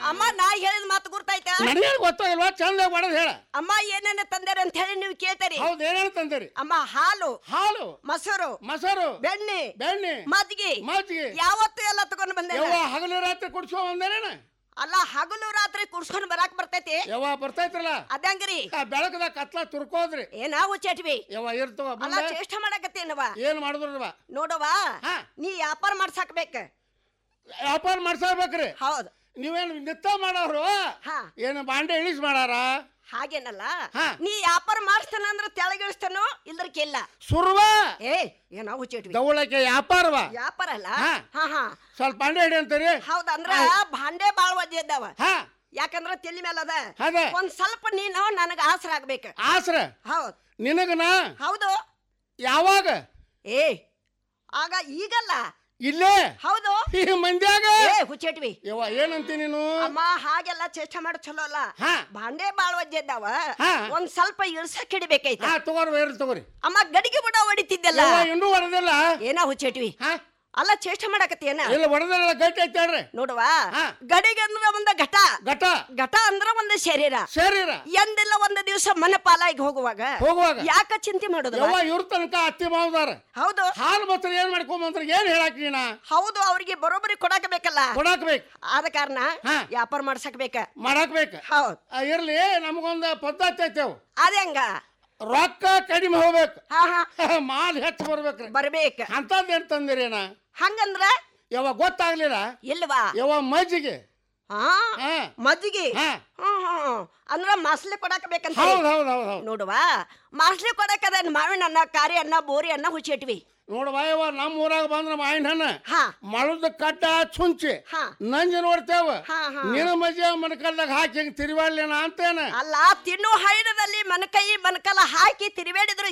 ಅಮ್ಮ ನಾ ಹೇಳಿದ ಮಾತು ಗುರ್ತಾಯ್ತಾ ನನಗೆ ಗೊತ್ತಾಗಿಲ್ವಾ ಚಂದ ಹೊಡೆದ್ ಹೇಳ ಅಮ್ಮ ಏನೇನ ತಂದೇರ ಅಂತ ಹೇಳಿ ನೀವು ಕೇಳ್ತಾರಿ ಹೌದ್ ಏನೇನು ತಂದಿರಿ ಅಮ್ಮ ಹಾಲು ಹಾಲು ಮೊಸರು ಮೊಸರು ಬೆಣ್ಣೆ ಬೆಣ್ಣೆ ಮಜ್ಜಿಗೆ ಮಜ್ಜಿಗೆ ಯಾವತ್ತು ಎಲ್ಲ ತಗೊಂಡ್ ಬಂದೆ ಯವ್ವ ಹಗಲು ರಾತ್ರಿ ಕುಡ್ಸೋ ಬಂದೇನೇನ ಅಲ್ಲ ಹಗಲು ರಾತ್ರಿ ಕುಡ್ಸ್ಕೊಂಡ್ ಬರಾಕ್ ಬರ್ತೈತಿ ಯವ್ವ ಬರ್ತೈತ್ರಲ್ಲ ಅದಂಗ್ರಿ ಆ ಬೆಳಕದಾಗ ಕತ್ಲ ತುರ್ಕೋದ್ರಿ ಏನಾವು ಚಟ್ವಿ ಯವ್ವ ಇರ್ತವ ಅಲ್ಲ ಬಂದ ಚೇಷ್ಟ ಮಾಡಕತ್ತೇನವ ಏನ್ ಮಾಡಿದ್ರವ ನೋಡವ ಹಾ. ನೀ ವ್ಯಾಪಾರ ಮಾಡ್ಸಾಕ್ಬೇಕ ವ್ಯಾಪಾರ ಮಾಡ್ಸಬೇಕ್ರಿ ಹೌದು ನೀವೇನು ನಿತ್ತ ಮಾಡೋರು ಹಾ ಏನು ಬಾಂಡೆ ಇಳಿಸ್ ಮಾಡಾರ ಹಾಗೇನಲ್ಲ ಹಾ. ನೀ ವ್ಯಾಪಾರ ಮಾಡಿಸ್ತಾನ ಅಂದ್ರ ತೆಳಗಿಳಿಸ್ತಾನೋ ಇಲ್ದರ್ಕಿಲ್ಲ ಸುರ್ವ ಏ ಏನಾವು ಚಟ್ವಿ ದವಳಕ್ಕೆ ವ್ಯಾಪಾರವ ವ್ಯಾಪಾರ ಅಲ್ಲ ಹಾ. ಹಾ ಹಾ ಸ್ವಲ್ಪ ಬಾಂಡೆ ಹಿಡಿ ಅಂತೀರಿ ಹೌದ್ ಅಂದ್ರ ಭಾಂಡೆ ಬಾಳ್ ವಜ್ಜೆ ಇದ್ದಾವ ಹಾ ಯಾಕಂದ್ರ ತಲಿ ಮೇಲೆ ಅದ ಅದ ಒಂದ್ ಸ್ವಲ್ಪ ನೀನು ನನಗ ಆಸರ ಆಗ್ಬೇಕ ಆಸ್ರ ಹೌದ್ ನಿನಗನ ಹೌದು ಯಾವಾಗ ಏ ಆಗ ಈಗಲ್ಲ ಇಲ್ಲೇ ಹೌದು ಈ ಮಂದ್ಯಾಗ ಏ ಹುಚ್ಚೇಟ್ವಿ ಯವ್ವ ಏನಂತಿ ನೀನು ಅಮ್ಮ ಹಾಗೆಲ್ಲ ಚೇಷ್ಟ ಮಾಡ ಚಲೋ ಅಲ್ಲ ಹಾ ಭಾಂಡೆ ಬಾಳ್ ವಜ್ಜೆ ಇದ್ದಾವ ಹಾ. ಒಂದ್ ಸ್ವಲ್ಪ ಇಳ್ಸಕ್ ಹಿಡಿಬೇಕಾಯ್ತ ಹಾ ತಗೋರಿ ಬೇರೆ ತಗೋರಿ ಅಮ್ಮ ಗಡಿಗೆ ಬುಡ ಹೊಡಿತಿದ್ದಲ್ಲ ಯವ್ವ ಇನ್ನೂ ಹೊಡೆದಿಲ್ಲ ಏನ ಹುಚ್ಚೇಟ್ವಿ ಹಾ ಅಲ್ಲ ಚೇಷ್ಟ ಮಾಡಕತ್ತೇನ ಇಲ್ಲ ಹೊಡೆದಿಲ್ಲ ಗಟ್ಟಿ ಐತೆ ಹೇಳ್ರಿ ನೋಡುವ ಹಾ. ಗಡಿಗೆ ಅಂದ್ರ ಒಂದ ಘಟ ಘಟ ಘಟ ಅಂದ್ರ ಒಂದ್ ಶರೀರ ಶರೀರ ಎಂದಿಲ್ಲ ಒಂದ್ ದಿವಸ ಮನ ಪಾಲಾಗಿ ಹೋಗುವಾಗ ಹೋಗುವಾಗ ಯಾಕ ಚಿಂತೆ ಮಾಡುದು ಯವ್ವ ಇವ್ರ ತನಕ ಅತ್ತಿ ಮಾವದಾರ ಹೌದು ಹಾಲು ಬಸ್ತ್ರ ಏನ್ ಮಾಡ್ಕೊಂಬಂದ್ರ ಏನ್ ಹೇಳಾಕ್ ನೀನ ಹೌದು ಅವ್ರಿಗೆ ಬರೋಬ್ಬರಿ ಕೊಡಾಕ ಬೇಕಲ್ಲ ಕೊಡಾಕ್ ಬೇಕು ಆದ ಕಾರಣ ಹಾ. ವ್ಯಾಪಾರ ಮಾಡ್ಸಕ್ ಬೇಕ ಮಾಡಾಕ್ ಬೇಕು ಹೌದ್ ಆ, ಇರ್ಲಿ ನಮಗೊಂದು ಪದ್ಧತಿ ಐತೆವು ಅದೇ ಹಂಗ ರೊಕ್ಕ ಕಡಿಮೆ ಹೋಗ್ಬೇಕು ಹಾ ಹಾ ಮಾಲ್ ಹೆಚ್ಚು ಬರ್ಬೇಕ್ರಿ ಬರ್ಬೇಕ ಅಂತದ್ ಏನ್ ತಂದಿರೇನ ಹಂಗಂದ್ರ ಯಾವಾಗ ಗೊತ್ತಾಗ್ಲಿಲ್ಲ ಇಲ್ವಾ ಯಾವ ಮಜ್ಜಿಗೆ ಹಾ ಹಾ ಮಜ್ಜಿಗೆ ಹಾ ಹ್ಮ್ ಹ್ಮ್ ಅಂದ್ರ ಮಾಸ್ಲಿ ಕೊಡಾಕ ಬೇಕಂತ ಹೌದ್ ಹೌದ್ ಹೌದ್ ಹೌದ್ ನೋಡುವ ಮಾಸ್ಲಿ ಕೊಡಾಕದ ಮಾವಿನ ಅನ್ನ ಕಾರಿ ಅನ್ನ ಬೋರಿ ಅನ್ನ ಹುಚ್ಚಿಟ್ವಿ ನೋಡುವ ಯವ್ವ ನಮ್ಮ ಊರಾಗ ಬಂದ್ರ ಮಾವಿನ ಹಣ್ಣ ಹಾ ಮಳದ ಕಡ್ಡ ಚುಂಚಿ ಹಾ ನಂಜ ನೋಡ್ತೇವ ಹಾ ಹಾ ನಿನ್ನ ಮಜ್ಜಿ ಮನಕಲ್ದಾಗ ಹಾಕಿ ಹಿಂಗ್ ತಿರುವಾಡ್ಲೇನ ಅಂತೇನ ಅಲ್ಲ ತಿನ್ನು ಹೈಡದಲ್ಲಿ ಮನಕೈ ಮನಕಲ ಹಾಕಿ ತಿರುವೇಡಿದ್ರು